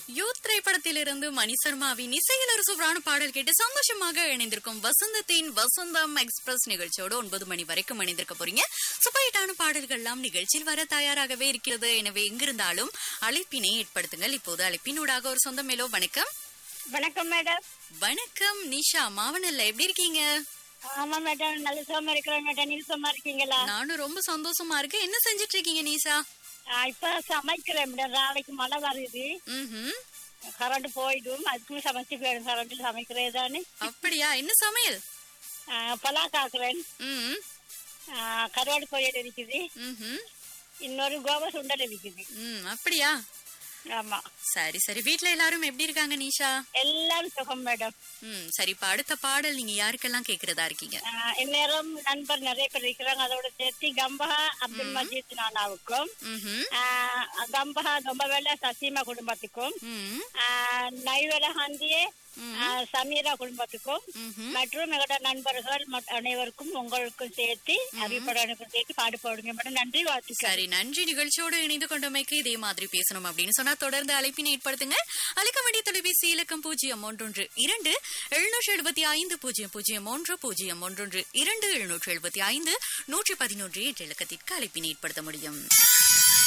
Youth திரைப்படத்திலிருந்து மணி சர்மாவின் இசையில் ஒரு சூப்பரான பாடல் கேட்டு சந்தோஷமாக இணைந்திருக்கும் வசந்தத்தின் வசந்தம் எக்ஸ்பிரஸ் நிகழ்ச்சியோடு ஒன்பது மணி வரைக்கும் இணைந்திருக்க போறீங்க சூப்பர்ஹிட்டான பாடல்கள்லாம் நிகழ்ச்சியில் வர தயாராகவே இருக்கிறது எனவே எங்கிருந்தாலும் அழைப்பினை ஏற்படுத்துங்கள் இப்போது அழைப்பினூடாக ஒரு சொந்த மேலோ வணக்கம் வணக்கம் மேடம் வணக்கம் நிஷா மாவனல்ல எப்படி இருக்கீங்க ஆமா மேடம் நல்ல சுகமா இருக்கிறேன் மேடம் நீங்க சுகமா இருக்கீங்களா நானும் ரொம்ப சந்தோஷமா இருக்கேன் என்ன செஞ்சிட்டு இருக்கீங்க நிஷா ஆ, இப்ப சமைக்கிறேன் மேடம் நாளைக்கு மழை வருது ம் கரண்ட் போயிடும் அதுக்கும் சமைச்சு போயிடும் கரண்ட் சமைக்கிறே தானே அப்படியா என்ன சமையல் பலா காக்குறேன் ம் கருவாடு பொரியல் இருக்குது ம் இன்னொரு கோவா சுண்டல் இருக்குது ம் அப்படியா ஆமா சரி சரி வீட்ல எல்லாரும் எப்படி இருக்காங்க நிஷா எல்லாரும் சுகம் மேடம் ம் சரி இப்ப அடுத்த பாடல் நீங்க யாருக்கெல்லாம் கேக்குறதா இருக்கீங்க ஆ, இந்நேரம் நண்பர் நிறைய பேர் இருக்கிறாங்க அதோட சேர்த்து கம்பஹா அப்துல் மஜீத் நானாவுக்கும் ம்ஹும். ஆ, கம்பஹா தொம்பவேல சசீமா குடும்பத்துக்கும் ம் ஆ, நைவேல ஹந்தியே ஆ, சமீரா குடும்பத்துக்கும் ம்ஹும். மற்றும் எங்களோட நண்பர்கள் மற்ற அனைவருக்கும் உங்களுக்கும் சேர்த்து அறிவிப்படனுக்கும் சேர்த்து பாடு போடுங்க மேடம் நன்றி வாழ்த்துக்கள் சரி நன்றி நிகழ்ச்சியோடு இணைந்து கொண்டமைக்கு இதே மாதிரி பேசணும் அப்படின்னு சொன்னா தொடர்ந்து அழைப்பினை ஏற்படுத்துங்க அழைக்க வேண்டிய தொலைபேசி இலக்கம் பூஜ்ஜியம் ஒன்றொன்று இரண்டு எழுநூற்று எழுபத்தி ஐந்து பூஜ்ஜியம் பூஜ்ஜியம் ஒன்று பூஜ்ஜியம் ஒன்றொன்று இரண்டு எழுநூற்று எழுபத்தி ஐந்து நூற்றி பதினொன்று என்ற இலக்கத்திற்கு அழைப்பினை ஏற்படுத்த முடியும்